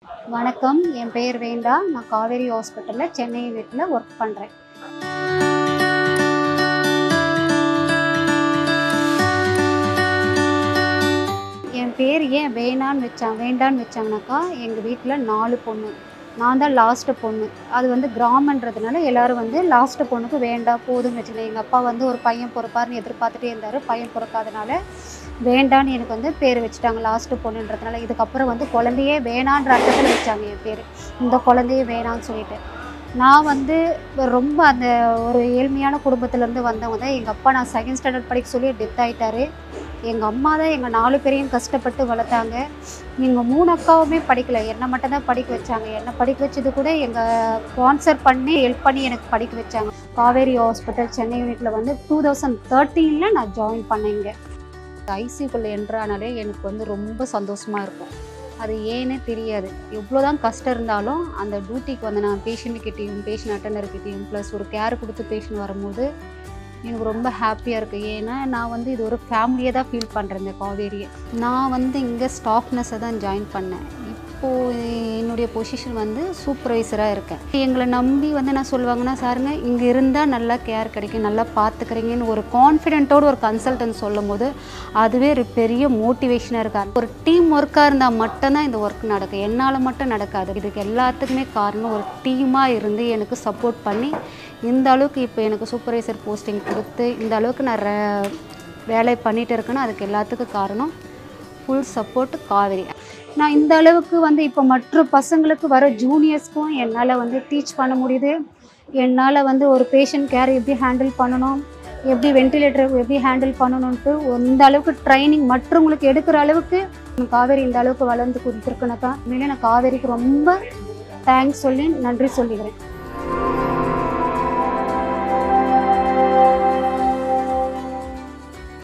வணக்கம் என் பெயர் வேண்டா நான் காவேரி ஹாஸ்பிட்டலில் சென்னை வீட்டில் ஒர்க் பண்ணுறேன் என் பேர் ஏன் வேணான்னு வச்சாங்க வேண்டான்னு வச்சாங்கனாக்கா எங்கள் வீட்டில் நாலு பொண்ணு நான் தான் லாஸ்ட்டு பொண்ணு அது வந்து கிராமன்றதுனால எல்லாரும் வந்து லாஸ்ட்டு பொண்ணுக்கு வேண்டாம் போதும்னு வச்சுக்கல எங்கள் அப்பா வந்து ஒரு பையன் பிறப்பாருன்னு எதிர்பார்த்துட்டே இருந்தார் பையன் பிறக்காதனால வேண்டான்னு எனக்கு வந்து பேர் வச்சுட்டாங்க லாஸ்ட்டு பொண்ணுன்றதுனால இதுக்கப்புறம் வந்து குழந்தையே வேணான்ற அர்த்தத்தில் வச்சாங்க என் பேர் இந்த குழந்தையே வேணான்னு சொல்லிட்டு நான் வந்து ரொம்ப அந்த ஒரு ஏழ்மையான குடும்பத்துலேருந்து வந்தவங்க தான் எங்கள் அப்பா நான் செகண்ட் ஸ்டாண்டர்ட் படிக்க சொல்லி டெத் ஆகிட்டாரு எங்கள் அம்மா தான் எங்கள் நாலு பேரையும் கஷ்டப்பட்டு வளர்த்தாங்க எங்கள் மூணு அக்காவுமே படிக்கல என்னை மட்டும் தான் படிக்க வச்சாங்க என்னை படிக்க வச்சது கூட எங்கள் ஸ்பான்சர் பண்ணி ஹெல்ப் பண்ணி எனக்கு படிக்க வச்சாங்க காவேரி ஹாஸ்பிட்டல் சென்னை யூனிட்டில் வந்து டூ தௌசண்ட் தேர்ட்டீனில் நான் ஜாயின் பண்ணேங்க ஐசியூக்குள்ளே என்ட்ரானாலே எனக்கு வந்து ரொம்ப சந்தோஷமாக இருக்கும் அது ஏன்னே தெரியாது எவ்வளோ தான் கஷ்டம் இருந்தாலும் அந்த டியூட்டிக்கு வந்து நான் பேஷண்ட்டுக்கிட்டேயும் பேஷண்ட் அட்டண்டர்கிட்டையும் ப்ளஸ் ஒரு கேர் கொடுத்து பேஷண்ட் வரும்போது எனக்கு ரொம்ப ஹாப்பியாக இருக்குது ஏன்னா நான் வந்து இது ஒரு ஃபேமிலியை தான் ஃபீல் பண்ணுறேன் இந்த காவேரியை நான் வந்து இங்கே ஸ்டாஃப் நர்ஸை தான் ஜாயின் பண்ணேன் இப்போது என்னுடைய பொசிஷன் வந்து சூப்பர்வைசராக இருக்கேன் எங்களை நம்பி வந்து என்ன சொல்லுவாங்கன்னா சாருங்க இங்கே இருந்தால் நல்லா கேர் கிடைக்கும் நல்லா பார்த்துக்கிறீங்கன்னு ஒரு கான்ஃபிடென்ட்டோடு ஒரு கன்சல்டன்ட் சொல்லும் போது அதுவே ஒரு பெரிய மோட்டிவேஷனாக இருக்காது ஒரு டீம் ஒர்க்காக இருந்தால் மட்டும்தான் இந்த ஒர்க் நடக்கும் என்னால் மட்டும் நடக்காது இதுக்கு எல்லாத்துக்குமே காரணம் ஒரு டீமாக இருந்து எனக்கு சப்போர்ட் பண்ணி இந்த அளவுக்கு இப்போ எனக்கு சூப்பர்வைசர் போஸ்டிங் கொடுத்து இந்த அளவுக்கு நான் ர- வேலை பண்ணிட்டு இருக்கேன்னா அதுக்கு எல்லாத்துக்கும் காரணம் ஃபுல் சப்போர்ட் காவேரி நான் இந்த அளவுக்கு வந்து இப்போ மற்ற பசங்களுக்கு வர ஜூனியர்ஸ்க்கும் என்னால் வந்து டீச் பண்ண முடியுது என்னால் வந்து ஒரு பேஷண்ட் கேர் எப்படி ஹேண்டில் பண்ணணும் எப்படி வென்டிலேட்டர் எப்படி ஹேண்டில் பண்ணணுன்ட்டு இந்த அளவுக்கு ட்ரைனிங் மற்றவங்களுக்கு எடுக்கிற அளவுக்கு காவேரி இந்த அளவுக்கு வளர்ந்து கொடுத்துருக்குனாக்கா உண்மையிலே நான் காவேரிக்கு ரொம்ப தேங்க்ஸ் சொல்லி நன்றி சொல்லிக்கிறேன்